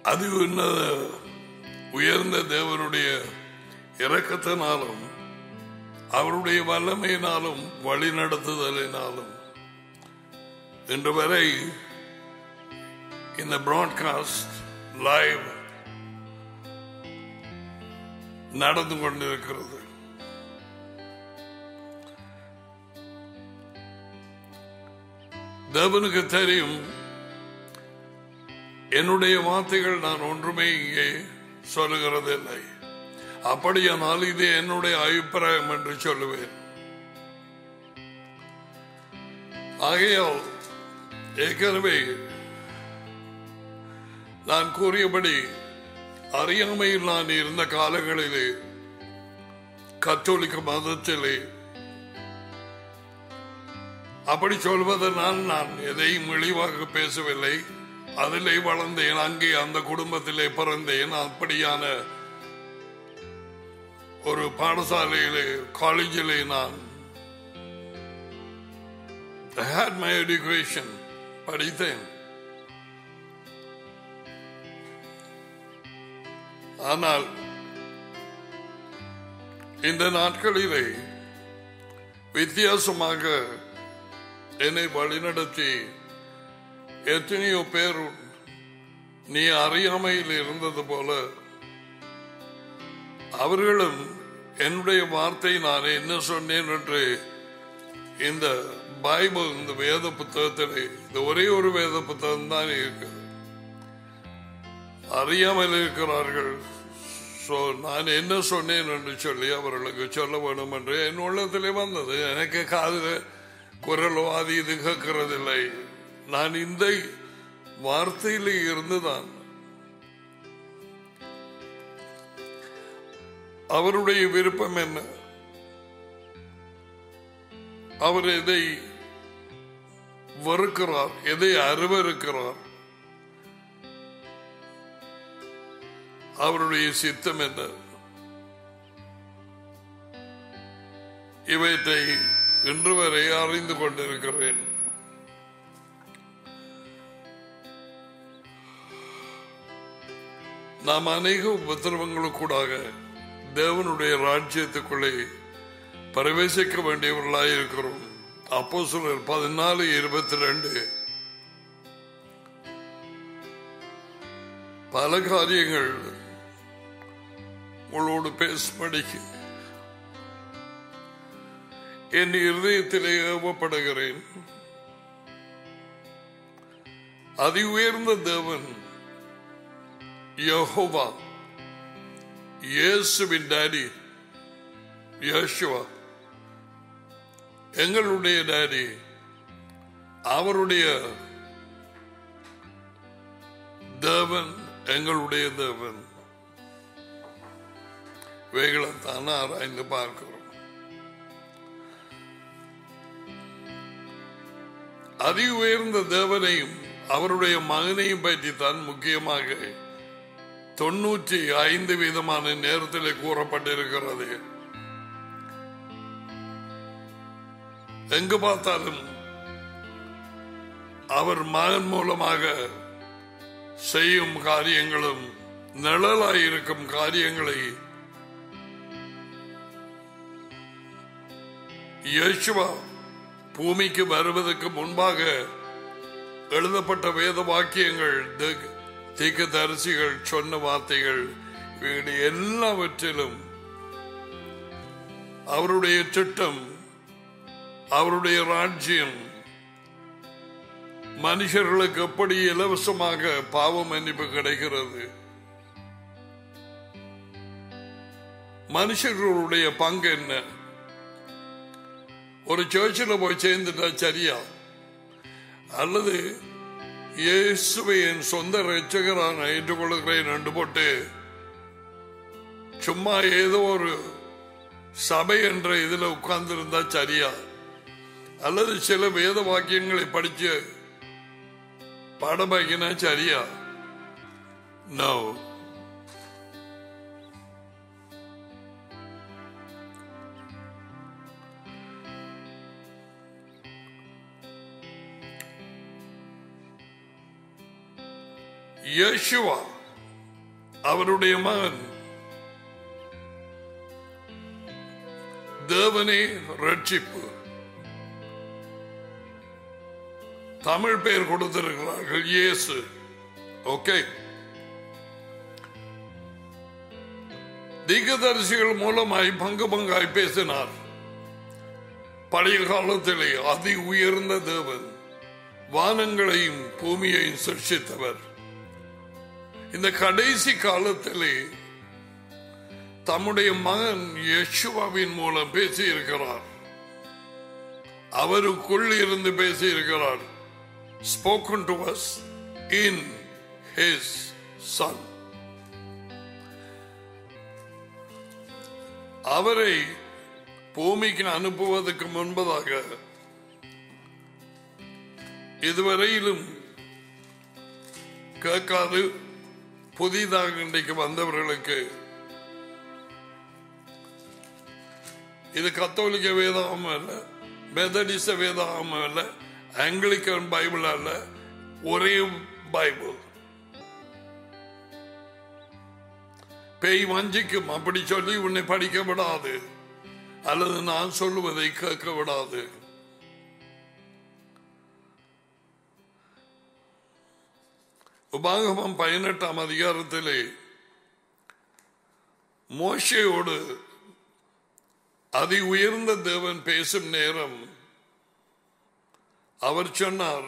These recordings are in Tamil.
அது உன்னத உயர்ந்த தேவனுடைய இரக்கத்தினாலும் அவருடைய வல்லமையினாலும் வழி நடத்துதலினாலும் இன்று வரை இந்த பிராட்காஸ்ட் லைவ் நடந்து கொண்டிருக்கிறது தேவனுக்கு தெரியும் என்னுடைய வார்த்தைகள் நான் ஒன்றுமே இங்கே சொல்லுகிறதில்லை அப்படியானால் இது என்னுடைய அபிப்பிராயம் என்று சொல்லுவேன் ஆகையால் ஏற்கனவே நான் கூறியபடி அறியாமையில் நான் இருந்த காலங்களிலே கத்தோலிக்க மதத்திலே அப்படி சொல்வதனால் நான் எதையும் இழிவாக பேசவில்லை அதிலே வளர்ந்தேன் அங்கே அந்த குடும்பத்திலே பிறந்தேன் அப்படியான ஒரு பாடசாலையிலே காலேஜிலே நான் I had my education படித்தேன் ஆனால் இந்த நாட்களிலே வித்தியாசமாக என்னை வழிநடத்தி எத்தனையோ பேர் நீ அறியாமையில் இருந்தது போல அவர்களும் என்னுடைய வார்த்தை நான் என்ன சொன்னேன் என்று இந்த பைபிள் இந்த வேத புத்தகத்திலே இந்த ஒரே ஒரு வேத புத்தகம் தான் இருக்கு அறியாமல் இருக்கிறார்கள் சோ நான் என்ன சொன்னேன் என்று சொல்லி அவர்களுக்கு சொல்ல வேண்டும் என்று என் உள்ளத்திலே வந்தது எனக்கு காதுல குரலோ அது இது கேட்கறதில்லை நான் இந்த வார்த்தையிலே இருந்துதான் அவருடைய விருப்பம் என்ன அவர் எதை வெறுக்கிறார் எதை அருவருக்கிறார் அவருடைய சித்தம் என்ன இவற்றை இன்று வரை அறிந்து கொண்டிருக்கிறேன் நாம் அநேக உபத்திரவங்களுக்கூடாக தேவனுடைய ராஜ்யத்துக்குள்ளே பிரவேசிக்க வேண்டியவர்களாய் இருக்கிறோம் அப்போ சிலர் பதினாலு இருபத்தி ரெண்டு பல காரியங்கள் உங்களோடு பேசும்படிக்கு என் இருதயத்திலே ஏவப்படுகிறேன் அதி உயர்ந்த தேவன் யஹோவா இயேசுவின் டாடி யோசுவா எங்களுடைய டாடி அவருடைய தேவன் எங்களுடைய தேவன் இவைகளைத்தான் ஆராய்ந்து பார்க்கிறோம் அதி உயர்ந்த தேவனையும் அவருடைய மகனையும் பற்றித்தான் முக்கியமாக தொண்ணூற்றி ஐந்து விதமான நேரத்தில் கூறப்பட்டிருக்கிறது எங்கு பார்த்தாலும் அவர் மகன் மூலமாக செய்யும் காரியங்களும் நிழலாயிருக்கும் காரியங்களை யேசுவா பூமிக்கு வருவதற்கு முன்பாக எழுதப்பட்ட வேத வாக்கியங்கள் தீக்க தரிசிகள் சொன்ன வார்த்தைகள் இவைகள் எல்லாவற்றிலும் அவருடைய திட்டம் அவருடைய ராஜ்யம் மனுஷர்களுக்கு எப்படி இலவசமாக பாவ மன்னிப்பு கிடைக்கிறது மனுஷர்களுடைய பங்கு என்ன ஒரு சர்ச்சில் போய் சேர்ந்துட்டா சரியா அல்லது இயேசுவை என் சொந்த ரட்சகரான ஏற்றுக்கொள்கிறேன் என்று போட்டு சும்மா ஏதோ ஒரு சபை என்ற இதுல உட்கார்ந்திருந்தா சரியா அல்லது சில வேத வாக்கியங்களை படிச்சு பாடமாக்கினா சரியா நோ யேசுவா அவருடைய மகன் தேவனே ரட்சிப்பு தமிழ் பெயர் கொடுத்திருக்கிறார்கள் இயேசு ஓகே தீர்க்கதரிசிகள் மூலமாய் பங்கு பங்காய் பேசினார் பழைய காலத்திலே அதி உயர்ந்த தேவன் வானங்களையும் பூமியையும் சிருஷ்டித்தவர் இந்த கடைசி காலத்திலே தம்முடைய மகன் யேசுவாவின் மூலம் பேசியிருக்கிறார் அவருக்குள் இருந்து பேசியிருக்கிறார் spoken to us in his son அவரை பூமிக்கு அனுப்புவதற்கு முன்பதாக இதுவரையிலும் கேட்காது புதிதாக இன்றைக்கு வந்தவர்களுக்கு இது கத்தோலிக்க வேதாகமம் அல்ல மெதடிச வேதாகமம் அல்ல ஆங்கிலிக்கன் பைபிள் அல்ல ஒரே பைபிள் பேய் வஞ்சிக்கும் அப்படி சொல்லி உன்னை படிக்க விடாது அல்லது நான் சொல்லுவதை கேட்க விடாது உபாகமம் பதினெட்டாம் அதிகாரத்திலே மோஷையோடு அதி உயர்ந்த தேவன் பேசும் நேரம் அவர் சொன்னார்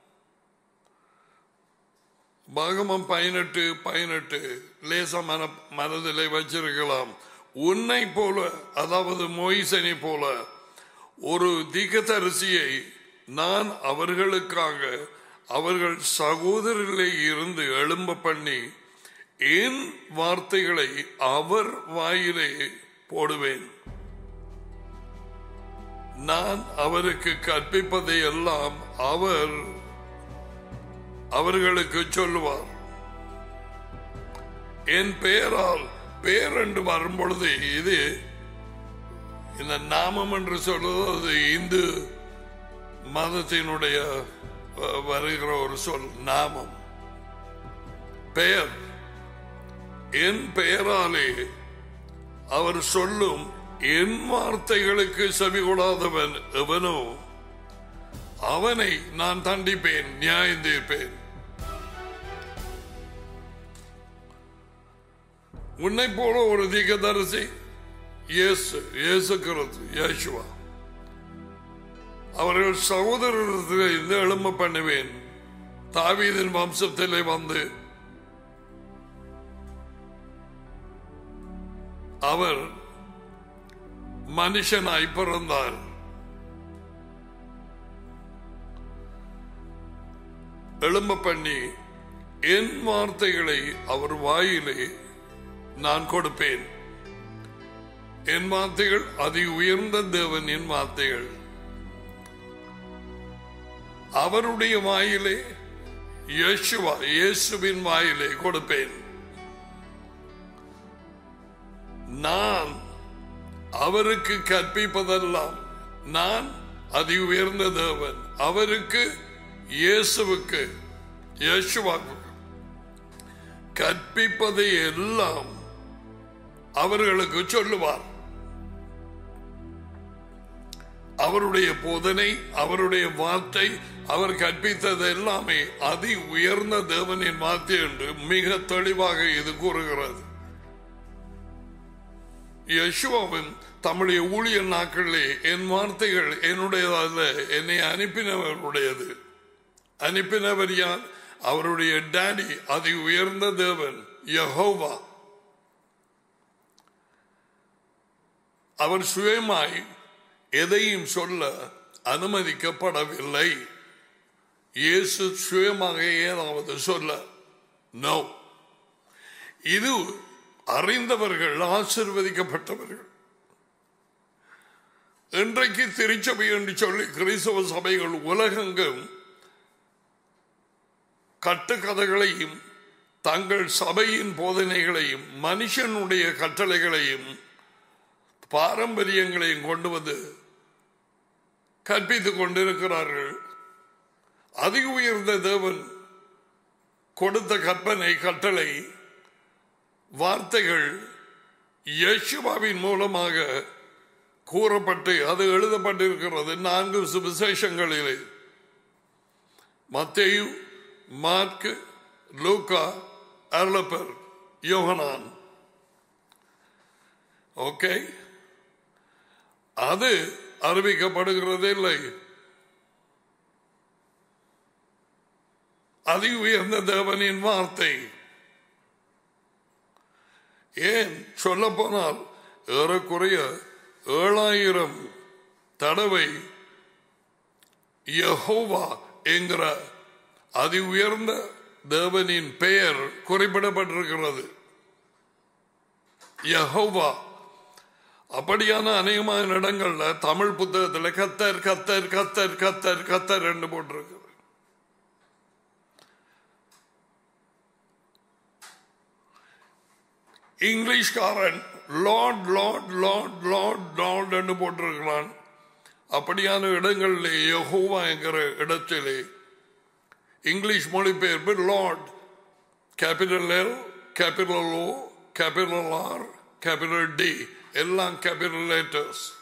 பாகமம் பதினெட்டு பதினெட்டு லேச மன மனதிலே வச்சிருக்கலாம் உன்னை போல அதாவது மோயிசனை போல ஒரு தீக்கத்தரிசியை நான் அவர்களுக்காக அவர்கள் சகோதரர்களே இருந்து எழும்ப பண்ணி என் வார்த்தைகளை அவர் வாயிலே போடுவேன் நான் அவருக்கு கற்பிப்பதை எல்லாம் அவர் அவர்களுக்கு சொல்லுவார் என் பெயரால் பெயர் என்று வரும் பொழுது இது இந்த நாமம் என்று சொல்வது அது இந்து மதத்தினுடைய அஹ், வருகிற ஒரு சொல் நாமம் பெயர் என் பெயராலே அவர் சொல்லும் என் வார்த்தைகளுக்கு செவி கொடாதவன் எவனோ அவனை நான் தண்டிப்பேன் நியாயம் தீர்ப்பேன் உன்னை போல ஒரு தீகதரிசி இயேசு இயேசு கிறிஸ்து இயேசுவா அவர்கள் சகோதரத்தில் இருந்து எழும்ப பண்ணுவேன் தாவீதின் வம்சத்திலே வந்து அவர் மனுஷனாய் பிறந்தார் எழும்ப பண்ணி என் வார்த்தைகளை அவர் வாயிலே நான் கொடுப்பேன் என் வார்த்தைகள் அதி உயர்ந்த தேவன் என் வார்த்தைகள் அவருடைய வாயிலே இயேசுவா இயேசுவின் வாயிலே கொடுப்பேன் நான் அவருக்கு கற்பிப்பதெல்லாம் நான் அதி உயர்ந்த தேவன் அவருக்கு இயேசுவுக்கு இயேசுவாக்கு கற்பிப்பதை எல்லாம் அவர்களுக்கு சொல்லுவார் அவருடைய போதனை அவருடைய வார்த்தை அவர் கற்பித்தது எல்லாமே அதி உயர்ந்த தேவனின் வார்த்தை என்று மிக தெளிவாக இது கூறுகிறது யசுவாவின் தம்முடைய ஊழிய நாட்களிலே என் வார்த்தைகள் என்னுடையதல்ல என்னை அனுப்பினவருடையது அனுப்பினவர் யார் அவருடைய டாடி அதி உயர்ந்த தேவன் யஹோவா அவர் சுயமாய் எதையும் சொல்ல அனுமதிக்கப்படவில்லை இயேசு சுயமாக ஏதாவது சொல்ல நோ இது அறிந்தவர்கள் ஆசிர்வதிக்கப்பட்டவர்கள் இன்றைக்கு திருச்சபை என்று சொல்லி கிறிஸ்தவ சபைகள் உலகெங்கும் கட்டுக்கதைகளையும் தங்கள் சபையின் போதனைகளையும் மனுஷனுடைய கட்டளைகளையும் பாரம்பரியங்களையும் கொண்டு வந்து கற்பித்துக் கொண்டிருக்கிறார்கள் அதிக உயர்ந்த தேவன் கொடுத்த கற்பனை கட்டளை வார்த்தைகள் யேசுவாவின் மூலமாக கூறப்பட்டு அது எழுதப்பட்டிருக்கிறது நான்கு சுவிசேஷங்களிலே மத்தேயு மார்க்கு லூக்கா அர்லப்பர் யோகனான் ஓகே அது அறிவிக்கப்படுகிறது இல்லை அதி உயர்ந்த தேவனின் வார்த்தை ஏன் சொல்ல போனால் ஏறக்குறைய ஏழாயிரம் தடவை யஹோவா என்கிற அதி உயர்ந்த தேவனின் பெயர் குறிப்பிடப்பட்டிருக்கிறது யஹோவா அப்படியான அநேகமான இடங்கள்ல தமிழ் புத்தகத்தில் கத்தர் கத்தர் கத்தர் கத்தர் கத்தர் என்று போட்டிருக்கு இங்கிலீஷ்காரன் Lord Lord Lord Lord Lord என்று போட்டிருக்கிறான் அப்படியான இடங்களிலே யஹோவா என்கிற இடத்திலே இங்கிலீஷ் மொழிபெயர்ப்பு Lord capital L capital O capital R capital D எல்லாம் கேபிட்டல் லேட்டர்ஸ்